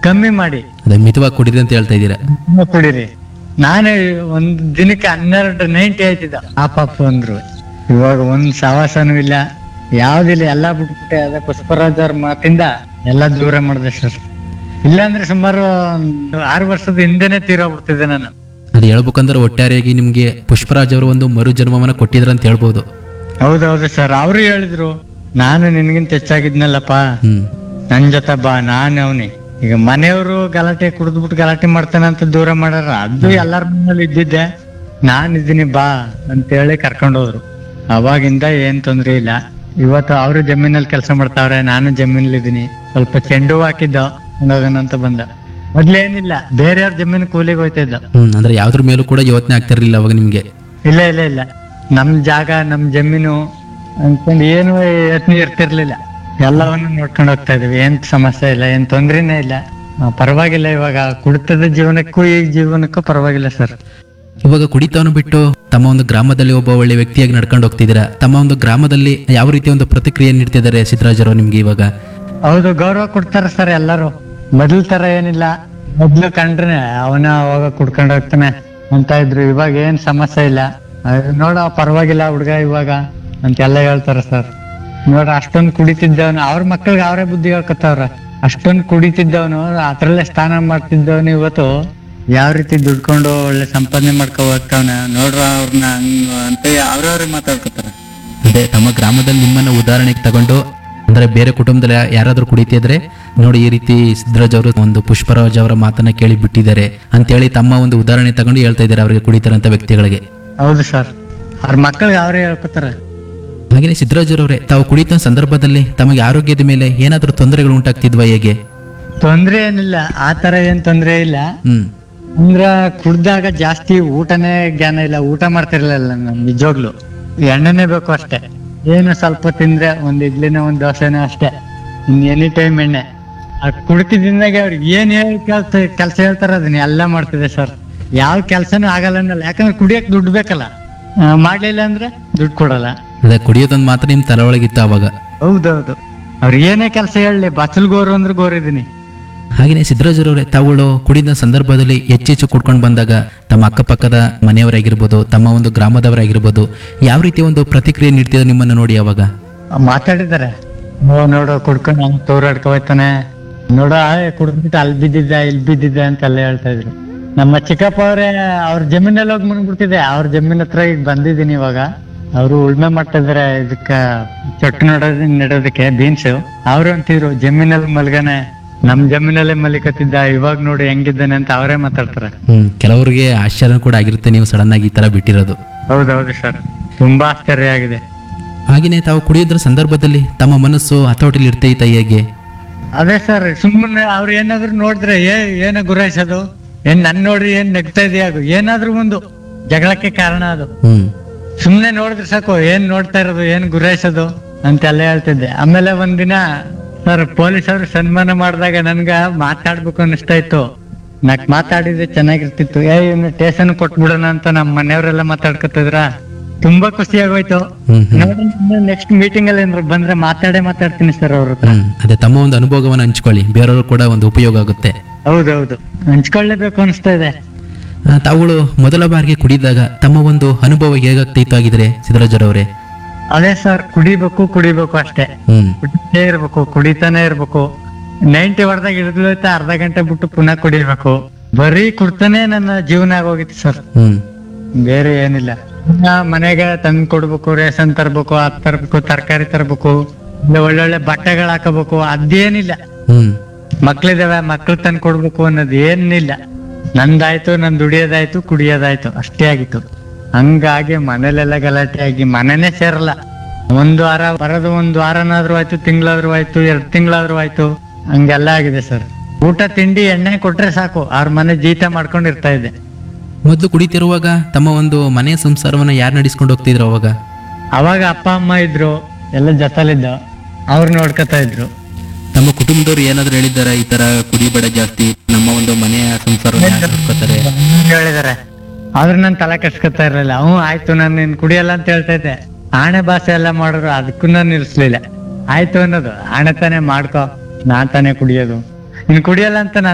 ಕಮ್ಮಿ ಮಾಡಿ ಅದೇ ಮಿತವಾಗಿ ಕುಡೀರಿ ಅಂತ ಹೇಳ್ತಾ ಇದ್ದೀರಾ ಸುಮ್ನೆ ಕುಡೀರಿ ನಾನು ಒಂದ್ ದಿನಕ್ಕೆ ಹನ್ನೆರಡು ನೈಂಟಿ ಆಯ್ತಿದ್ದ ಆ ಪಾಪ ಅಂದ್ರು ಇವಾಗ ಒಂದ್ ಸವಾಸನೂ ಇಲ್ಲ ಯಾವ್ದಿಲ್ಲ ಎಲ್ಲಾ ಬಿಟ್ಬಿಟ್ಟೆ ಅದೇ ಪುಷ್ಪರಾಜ್ ಅವ್ರ ಮಾತಿಂದ ಎಲ್ಲಾ ದೂರ ಮಾಡಿದೆ ಸರ್ ಇಲ್ಲಾಂದ್ರೆ ಸುಮಾರು ಒಂದು ಆರು ವರ್ಷದ ಹಿಂದೆನೆ ತೀರೋಗ್ಬಿಡ್ತಿದ್ದೆ ನಾನು ಅದು ಹೇಳ್ಬೇಕಂದ್ರೆ ಒಟ್ಟಾರೆಯಾಗಿ ನಿಮ್ಗೆ ಪುಷ್ಪರಾಜ್ ಅವರು ಒಂದು ಮರು ಜನ್ಮವನ್ನ ಕೊಟ್ಟಿದ್ರ ಅಂತ ಹೇಳ್ಬೋದು ಹೌದೌದು ಸರ್ ಅವರು ಹೇಳಿದ್ರು ನಾನು ನಿನ್ಗಿಂತ ಹೆಚ್ಚಾಗಿದ್ನಲ್ಲಪ್ಪ ಹ್ಮ್ ನನ್ ಜೊತೆ ಬಾ ನಾನು ಅವನಿ ಈಗ ಮನೆಯವರು ಗಲಾಟೆ ಕುಡಿದ್ಬಿಟ್ಟು ಗಲಾಟೆ ಮಾಡ್ತಾನೆ ಅಂತ ದೂರ ಮಾಡ್ಯಾರ ಅದು ಎಲ್ಲಾರ ಮನೇಲಿ ಇದ್ದಿದ್ದೆ ನಾನ್ ಇದ್ದೀನಿ ಬಾ ಅಂತ ಹೇಳಿ ಕರ್ಕೊಂಡು ಹೋದ್ರು ಅವಾಗಿಂದ ಏನ್ ತೊಂದ್ರೆ ಇಲ್ಲ ಇವತ್ತು ಅವರು ಜಮೀನಲ್ಲಿ ಕೆಲಸ ಮಾಡ್ತಾವ್ರೆ ನಾನು ಜಮೀನಲ್ಲಿ ಇದೀನಿ ಸ್ವಲ್ಪ ಚೆಂಡು ಹೂ ಹಾಕಿದ್ದ ಹೋಗೋಣ ಅಂತ ಬಂದ ಮೊದ್ಲೇನಿಲ್ಲ ಬೇರೆಯವ್ರ ಜಮೀನು ಕೂಲಿಗೆ ಹೋಯ್ತಾ ಇದ್ದ ಹ್ಮ್ ಅಂದ್ರೆ ಯಾವ್ದ್ರ ಮೇಲೂ ಕೂಡ ಯೋಚನೆ ಆಗ್ತಿರ್ಲಿಲ್ಲ ಅವಾಗ ನಿಮ್ಗೆ ಇಲ್ಲ ಇಲ್ಲ ಇಲ್ಲ ನಮ್ ಜಾಗ ನಮ್ ಜಮೀನು ಅನ್ಕೊಂಡು ಏನು ಯತ್ನ ಇರ್ತಿರ್ಲಿಲ್ಲ ಎಲ್ಲವನ್ನು ನೋಡ್ಕೊಂಡು ಹೋಗ್ತಾ ಇದೀವಿ ಏನ್ ಸಮಸ್ಯೆ ಇಲ್ಲ ಏನ್ ತೊಂದ್ರೆನೇ ಇಲ್ಲ ಆ, ಪರವಾಗಿಲ್ಲ ಇವಾಗ ಕುಡಿತದ ಜೀವನಕ್ಕೂ ಈ ಜೀವನಕ್ಕೂ ಪರವಾಗಿಲ್ಲ ಸರ್ ಇವಾಗ ಕುಡಿತವನ್ನು ಬಿಟ್ಟು ತಮ್ಮ ಒಂದು ಗ್ರಾಮದಲ್ಲಿ ಒಬ್ಬ ಒಳ್ಳೆ ವ್ಯಕ್ತಿಯಾಗಿ ನಡ್ಕೊಂಡು ಹೋಗ್ತಿದ್ದೀರಾ ತಮ್ಮ ಒಂದು ಗ್ರಾಮದಲ್ಲಿ ಯಾವ ರೀತಿಯ ಒಂದು ಪ್ರತಿಕ್ರಿಯೆ ನೀಡ್ತಿದ್ದಾರೆ ಸಿದ್ದರಾಜರು ನಿಮ್ಗೆ ಇವಾಗ ಹೌದು ಗೌರವ ಕೊಡ್ತಾರ ಸರ್ ಎಲ್ಲರೂ ಮೊದ್ಲ ತರ ಏನಿಲ್ಲ ಮೊದ್ಲು ಕಂಡ್ರೆ ಅವನ ಅವಾಗ ಕುಡ್ಕೊಂಡು ಹೋಗ್ತಾನೆ ಅಂತ ಇದ್ರು ಇವಾಗ ಏನ್ ಸಮಸ್ಯೆ ಇಲ್ಲ ಅಯ್ಯೋ, ನೋಡ ಪರವಾಗಿಲ್ಲ ಹುಡ್ಗ ಇವಾಗ ಅಂತೆಲ್ಲ ಹೇಳ್ತಾರ ಸರ್ ನೋಡ್ರ ಅಷ್ಟೊಂದ್ ಕುಡಿತಿದ್ದವನು ಅವ್ರ ಮಕ್ಳಿಗೆ ಅವರೇ ಬುದ್ಧಿ ಹೇಳ್ಕೊತಾವ್ರ ಅಷ್ಟೊಂದ್ ಕುಡಿತಿದ್ದವನು ಅದ್ರಲ್ಲೇ ಸ್ನಾನ ಮಾಡ್ತಿದ್ದವನು ಇವತ್ತು ಯಾವ ರೀತಿ ದುಡ್ಕೊಂಡು ಒಳ್ಳೆ ಸಂಪಾದನೆ ಮಾಡ್ಕೊ ಹೋಗ್ತಾವನ ನೋಡ್ರ ಅವ್ರನ್ನ ಹಂಗ ಅಂತ ಅವ್ರವ್ರಿಗೆ ಮಾತಾಡ್ಕೊತಾರ ಅದೇ ತಮ್ಮ ಗ್ರಾಮದಲ್ಲಿ ನಿಮ್ಮನ್ನ ಉದಾಹರಣೆಗೆ ತಗೊಂಡು ಅಂದ್ರೆ ಬೇರೆ ಕುಟುಂಬದಲ್ಲಿ ಯಾರಾದ್ರೂ ಕುಡಿತಿದ್ರೆ ನೋಡಿ ಈ ರೀತಿ ಸಿದ್ದರಾಜ್ ಅವರು ಒಂದು ಪುಷ್ಪರಾಜ್ ಅವರ ಮಾತನ್ನ ಕೇಳಿ ಬಿಟ್ಟಿದ್ದಾರೆ ಅಂತೇಳಿ ತಮ್ಮ ಒಂದು ಉದಾಹರಣೆ ತಗೊಂಡು ಹೇಳ್ತಾ ಇದ್ದಾರೆ ಅವರಿಗೆ ಕುಡಿತಾರಂತ ವ್ಯಕ್ತಿಗಳಿಗೆ ಹೌದು ಸರ್ ಅವ್ರ ಮಕ್ಳಿಗೆ ಅವರೇ ಹೇಳ್ಕೊತಾರ ಹಾಗೆಯೇ ಸಿದ್ದರಾಜರವರೇ ತಾವು ಕುಡಿತ ಸಂದರ್ಭದಲ್ಲಿ ತಮಗೆ ಆರೋಗ್ಯದ ಮೇಲೆ ಏನಾದರೂ ತೊಂದರೆಗಳು ಉಂಟಾಗ್ತಿದ್ವಾ ಹೇಗೆ ತೊಂದ್ರೆ ಏನಿಲ್ಲ ಆ ತರ ಏನ್ ತೊಂದ್ರೆ ಇಲ್ಲ ಹ್ಮ್ ಅಂದ್ರ ಕುಡ್ದಾಗ ಜಾಸ್ತಿ ಊಟನೇ ಜ್ಞಾನ ಇಲ್ಲ ಊಟ ಮಾಡ್ತಿರ್ಲಿಲ್ಲ ನಾನು ನಿಜವಾಗ್ಲು ಎಣ್ಣೆನೆ ಬೇಕು ಅಷ್ಟೇ ಏನು ಸ್ವಲ್ಪ ತಿಂದ್ರೆ ಒಂದ್ ಇಡ್ಲಿನ ಒಂದ್ ದೋಸೆನೋ ಅಷ್ಟೇ ಇನ್ ಎನಿ ಟೈಮ್ ಎಣ್ಣೆ ಆ ಕುಡ್ತಿದ್ದಿಂದಾಗೆ ಅವ್ರಿಗೆ ಏನ್ ಹೇಳಿ ಕೆಲ್ಸ ಕೆಲ್ಸ ಹೇಳ್ತಾರ ಅದನ್ನ ಎಲ್ಲ ಮಾಡ್ತಿದೆ ಸರ್ ಯಾವ ಕೆಲ್ಸನೂ ಆಗಲ್ಲ ಅನ್ನಲ್ಲ ಯಾಕಂದ್ರೆ ಕುಡಿಯಕ್ ದುಡ್ಡು ಬೇಕಲ್ಲ ಆ, ಮಾಡ್ಲಿಲ್ಲ ಅಂದ್ರೆ ದುಡ್ಡು ಕೊಡಲ್ಲ ಅದೇ ಕುಡಿಯೋದೊಂದು ಮಾತ್ರ ನಿಮ್ ತಲೆ ಒಳಗಿತ್ತು ಅವಾಗ ಹೌದೌದು ಅವ್ರು ಏನೇ ಕೆಲ್ಸ ಹೇಳಲಿ ಬಚ್ಚಲ್ ಗೋರು ಅಂದ್ರೆ ಗೋರಿದೀನಿ ಹಾಗೆಯೇ ಸಿದ್ದರಾಜರವರೇ ತಾವುಗಳು ಕುಡಿದ ಸಂದರ್ಭದಲ್ಲಿ ಹೆಚ್ಚೆಚ್ಚು ಕುಡ್ಕೊಂಡು ಬಂದಾಗ ತಮ್ಮ ಅಕ್ಕಪಕ್ಕದ ಮನೆಯವರಾಗಿರ್ಬೋದು ತಮ್ಮ ಒಂದು ಗ್ರಾಮದವರಾಗಿರ್ಬೋದು ಯಾವ ರೀತಿಯ ಒಂದು ಪ್ರತಿಕ್ರಿಯೆ ನೀಡ್ತಿದ್ದಾರೆ ನಿಮ್ಮನ್ನು ನೋಡಿ ಅವಾಗ ಮಾತಾಡಿದ್ದಾರೆ ಓ ನೋಡು ಕುಡ್ಕೊಂಡು ಅವ್ನು ತೋರಾಡ್ಕೊ ಹೋಯ್ತಾನೆ ನೋಡ ಕುಡ್ದ್ಬಿಟ್ಟು ಅಲ್ಲಿ ಬಿದ್ದಿದ್ದ ಇಲ್ಲಿ ಬಿದ್ದಿದ್ದ ಅಂತೆಲ್ಲ ಹೇಳ್ತಾ ಇದ್ರು ನಮ್ಮ ಚಿಕ್ಕಪ್ಪ ಅವರೇ ಅವ್ರ ಜಮೀನಲ್ಲಿ ಹೋಗಿ ಮುನ್ಬಿಡ್ತಿದೆ ಅವ್ರ ಜಮೀನ್ ಹತ್ರ ಈಗ ಬಂದಿದ್ದೀನಿ ಇವಾಗ ಅವರು ಉಳ್ಮೆ ಮಾಡ್ತಾ ಇದಾರೆ ಇದಕ್ಕ ಚೊಟ್ಟು ನೋಡೋದ್ ನೆಡೋದಕ್ಕೆ ಬೀನ್ಸ್ ಅವ್ರು ಅಂತಿದ್ರು ಜಮೀನಲ್ಲಿ ಮಲ್ಗನೆ ನಮ್ ಜಮೀನಲ್ಲೇ ಮಲಿಕತ್ತಿದ್ದ ಇವಾಗ ನೋಡಿ ಹೆಂಗಿದ್ದಾನೆ ಅಂತ ಅವರೇ ಮಾತಾಡ್ತಾರೆ ಹ್ಮ್ ಕೆಲವರಿಗೆ ಆಶ್ಚರ್ಯ ಕೂಡ ಆಗಿರುತ್ತೆ ನೀವು ಸಡನ್ ಆಗಿ ಈ ತರ ಬಿಟ್ಟಿರೋದು ಹೌದೌದು ಸರ್ ತುಂಬಾ ಆಶ್ಚರ್ಯ ಆಗಿದೆ ಹಾಗೆಯೇ ತಾವು ಕುಡಿಯೋದ್ರ ಸಂದರ್ಭದಲ್ಲಿ ತಮ್ಮ ಮನಸ್ಸು ಹತೋಟಿಲಿ ಇರ್ತೈತ ಹೇಗೆ ಅದೇ ಸರ್ ಸುಮ್ಮನೆ ಅವ್ರು ಏನಾದ್ರು ನೋಡಿದ್ರೆ ಏ ಏನ ಗುರಾಯಿಸೋದು ಏನ್ ನನ್ ನೋಡ್ರಿ ಏನ್ ನೆಗ್ತಾ ಇದೆಯಾಗು ಏನಾದ್ರೂ ಒಂದು ಜಗಳಕ್ಕೆ ಕಾರಣ ಅದು ಹ್ಮ್ ಸುಮ್ನೆ ನೋಡಿದ್ರೆ ಸಾಕು ಏನ್ ನೋಡ್ತಾ ಇರೋದು ಏನ್ ಗುರಾಯಿಸೋದು ಅಂತೆಲ್ಲ ಹೇಳ್ತಿದ್ದೆ ಆಮೇಲೆ ಒಂದಿನ ಸರ್ ಪೊಲೀಸ್ ಅವರು ಸನ್ಮಾನ ಮಾಡಿದಾಗ ನನ್ಗ ಮಾತಾಡ್ಬೇಕು ಅನಿಸ್ತಾ ಇತ್ತು ನಾಕ್ ಮಾತಾಡಿದ್ರೆ ಚೆನ್ನಾಗಿರ್ತಿತ್ತು ಏ ಇವ್ನು ಸ್ಟೇಷನ್ ಕೊಟ್ಬಿಡೋಣ ಅಂತ ನಮ್ಮ ಮನೆಯವರೆಲ್ಲ ಮಾತಾಡ್ಕೊತಿದ್ರ ತುಂಬಾ ಖುಷಿ ಆಗೋಯ್ತು ಹ್ಮ್ ಹ್ಮ್ ನೋಡಿ ನೆಕ್ಸ್ಟ್ ಮೀಟಿಂಗ್ ಅಲ್ಲಿ ಏನಾದ್ರು ಬಂದ್ರೆ ಮಾತಾಡೇ ಮಾತಾಡ್ತೀನಿ ಸರ್ ಅವ್ರ ಹತ್ರ ಹ್ಮ್ ಅದೇ ತಮ್ಮ ಒಂದು ಅನುಭವವನ್ನು ಹಂಚ್ಕೊಳ್ಳಿ ಬೇರೆಯವರು ಕೂಡ ಒಂದು ಉಪಯೋಗ ಆಗುತ್ತೆ ಹೌದೌದು ಹಂಚ್ಕೊಳ್ಳೇಬೇಕು ಅನಿಸ್ತಾ ಇದೆ ಆ, ತಾವುಗಳು ಮೊದಲ ಬಾರಿಗೆ ಕುಡಿದಾಗ ತಮ್ಮ ಒಂದು ಅನುಭವ ಹೇಗಾಗ್ತಿತ್ತು ಆಗಿದ್ರೆ ಸಿದ್ದರಾಜರವರೇ ಅದೇ ಸರ್ ಕುಡಿಬೇಕು ಕುಡಿಬೇಕು ಅಷ್ಟೇ ಹ್ಮ್ ಕುಡಿತೇ ಇರ್ಬೇಕು ಕುಡಿತಾನೆ ಇರ್ಬೇಕು ನೈಂಟಿ ಹೊಡೆದಾಗ ಹಿಡಿದ್ಲೈತೆ ಅರ್ಧ ಗಂಟೆ ಬಿಟ್ಟು ಪುನಃ ಕುಡಿಬೇಕು ಬರೀ ಕುಡ್ತಾನೆ ನನ್ನ ಜೀವನ ಆಗೋಗಿತ್ತು ಸರ್ ಹ್ಮ್ ಬೇರೆ ಏನಿಲ್ಲ ಪುನಃ ಮನೆಗೆ ತಂದ್ ಕೊಡ್ಬೇಕು ರೇಷನ್ ತರ್ಬೇಕು ಅದ್ ತರ್ಬೇಕು ತರಕಾರಿ ತರ್ಬೇಕು ಇಲ್ಲ ಒಳ್ಳೊಳ್ಳೆ ಬಟ್ಟೆಗಳು ಹಾಕಬೇಕು ಅದೇನಿಲ್ಲ ಹ್ಮ್ ಮಕ್ಳಿದಾವೆ ಮಕ್ಳು ತಂದ್ ಕೊಡ್ಬೇಕು ಅನ್ನೋದು ಏನಿಲ್ಲ ನಂದಾಯ್ತು ನನ್ ದುಡಿಯೋದಾಯ್ತು ಕುಡಿಯೋದಾಯ್ತು ಅಷ್ಟೇ ಆಗಿತ್ತು ಹಂಗಾಗಿ ಮನೇಲೆಲ್ಲ ಗಲಾಟೆ ಆಗಿ ಮನೆನೇ ಸೇರಲ್ಲ ಒಂದ್ ವಾರ ಬರೋದು ಒಂದ್ ವಾರನಾದ್ರೂ ಆಯ್ತು ತಿಂಗಳಾದ್ರೂ ಆಯ್ತು ಎರಡ್ ತಿಂಗಳಾದ್ರೂ ಆಯ್ತು ಹಂಗೆಲ್ಲ ಆಗಿದೆ ಸರ್ ಊಟ ತಿಂಡಿ ಎಣ್ಣೆ ಕೊಟ್ರೆ ಸಾಕು ಅವ್ರ ಮನೆ ಜೀತ ಮಾಡ್ಕೊಂಡು ಇರ್ತಾ ಇದ್ದೆ ಮೊದಲು ಕುಡಿತಿರುವಾಗ ತಮ್ಮ ಒಂದು ಮನೆಯ ಸಂಸಾರವನ್ನ ಯಾರು ನಡೆಸ್ಕೊಂಡು ಹೋಗ್ತಿದ್ರು ಅವಾಗ ಅವಾಗ ಅಪ್ಪ ಅಮ್ಮ ಇದ್ರು ಎಲ್ಲ ಜೊತೆಲಿದ್ದ ಅವ್ರು ನೋಡ್ಕೊತಾ ಇದ್ರು ತಮ್ಮ ಕುಟುಂಬದವ್ರು ಏನಾದ್ರು ಹೇಳಿದಾರ ಈ ತರ ಕುಡಿಬೇಡ ಜಾಸ್ತಿ ನಮ್ಮ ಒಂದು ಮನೆಯ ಸಂಸಾರವನ್ನ ಯಾರು ನೋಡ್ಕೊತಾರೆ ಹೇಳಿದಾರೆ ಆದ್ರೆ ನಾನ್ ತಲೆ ಕೆಡ್ಸ್ಕೊತಾ ಇರ್ಲಿಲ್ಲ ಹ್ಞೂ ಆಯ್ತು ನಾನು ನಿನ್ ಕುಡಿಯಲ್ಲ ಅಂತ ಹೇಳ್ತಾ ಇದ್ದೆ ಆಣೆ ಭಾಷೆ ಎಲ್ಲ ಮಾಡಿದ್ರು ಅದಕ್ಕೂ ನಾನು ನಿಲ್ಸ್ಲಿಲ್ಲ ಆಯ್ತು ಅನ್ನೋದು ಆಣೆ ತಾನೇ ಮಾಡ್ಕೊ ನಾನ್ ತಾನೇ ಕುಡಿಯೋದು ನೀನ್ ಕುಡಿಯಲ್ಲ ಅಂತ ನಾನ್